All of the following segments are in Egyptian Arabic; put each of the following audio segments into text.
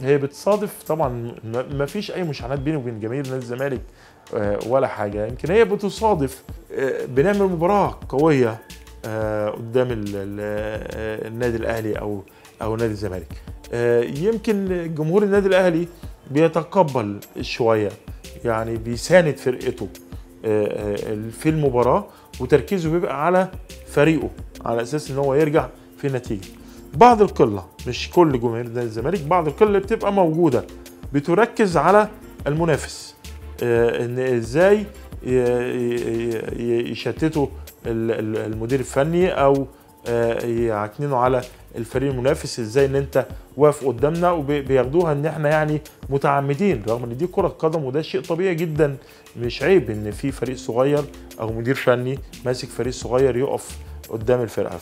هي بتصادف طبعا ما فيش اي مشاحنات بيني وبين جماهير نادي الزمالك آه، ولا حاجه يمكن هي بتصادف آه، بنعمل مباراه قويه آه، قدام ال- ال- آه، النادي الاهلي او او نادي الزمالك آه، يمكن جمهور النادي الاهلي بيتقبل شويه يعني بيساند فرقته آه، آه، في المباراه وتركيزه بيبقى على فريقه على اساس ان هو يرجع في النتيجه بعض القله مش كل جماهير نادي الزمالك بعض القله اللي بتبقى موجوده بتركز على المنافس آه، ان ازاي ي- ي- ي- يشتتوا ال- ال- المدير الفني او آه، يعكننوا على الفريق المنافس ازاي ان انت واقف قدامنا وبياخدوها ان احنا يعني متعمدين رغم ان دي كره قدم وده شيء طبيعي جدا مش عيب ان في فريق صغير او مدير فني ماسك فريق صغير يقف قدام الفرقه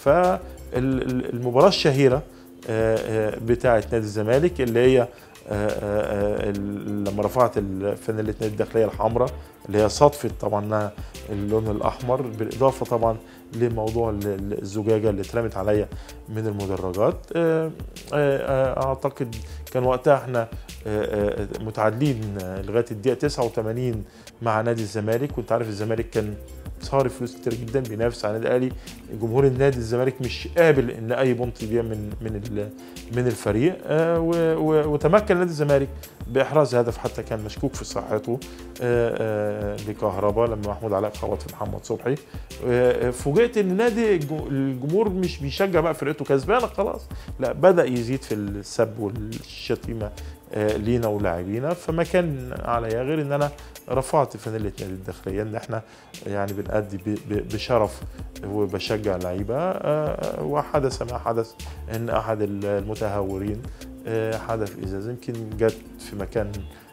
فالمباراه الشهيره آه، آه، بتاعه نادي الزمالك اللي هي آه، آه، آه، ال- لما رفعت الفانيله نادي الداخليه الحمراء اللي هي صدفت طبعا إنها اللون الاحمر بالاضافه طبعا لموضوع ال- ال- الزجاجه اللي اترمت عليا من المدرجات آه، آه، آه، اعتقد كان وقتها احنا آه، آه، متعادلين آه، لغايه الدقيقه 89 مع نادي الزمالك وانت عارف الزمالك كان صارف فلوس كتير جدا بينافس على النادي الاهلي جمهور النادي الزمالك مش قابل ان اي بونت يضيع من من ال- من الفريق آه، و- و- وتمكن نادي الزمالك باحراز هدف حتى كان مشكوك في صحته آه، آه، لكهربا لما محمود علاء خبط في محمد صبحي آه، فوجئت ان نادي الج- الجمهور مش بيشجع بقى فرقته كسبانه خلاص لا بدا يزيد في السب والشتيمه آه، لينا ولاعبينا فما كان عليا غير ان انا رفعت فانيله نادي الداخليه ان احنا يعني بنأدي ب- ب- بشرف وبشجع اللعيبه آه، وحدث ما حدث ان احد المتهورين آه، حدث ازاز يمكن جت في مكان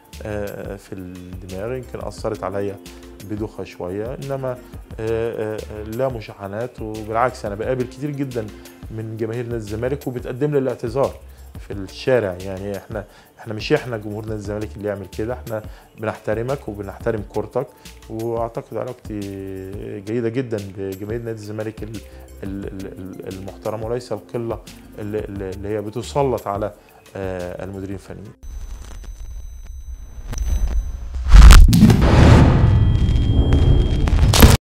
آه، في الدماغ يمكن اثرت عليا بدوخه شويه انما آه، آه، لا مشاحنات وبالعكس انا بقابل كتير جدا من جماهير نادي الزمالك وبتقدم لي الاعتذار في الشارع يعني احنا احنا مش احنا جمهور نادي الزمالك اللي يعمل كده احنا بنحترمك وبنحترم كورتك واعتقد علاقتي جيده جدا بجماهير نادي الزمالك ال- ال- ال- المحترمه وليس القله اللي اللي هي بتسلط على آه، المديرين الفنيين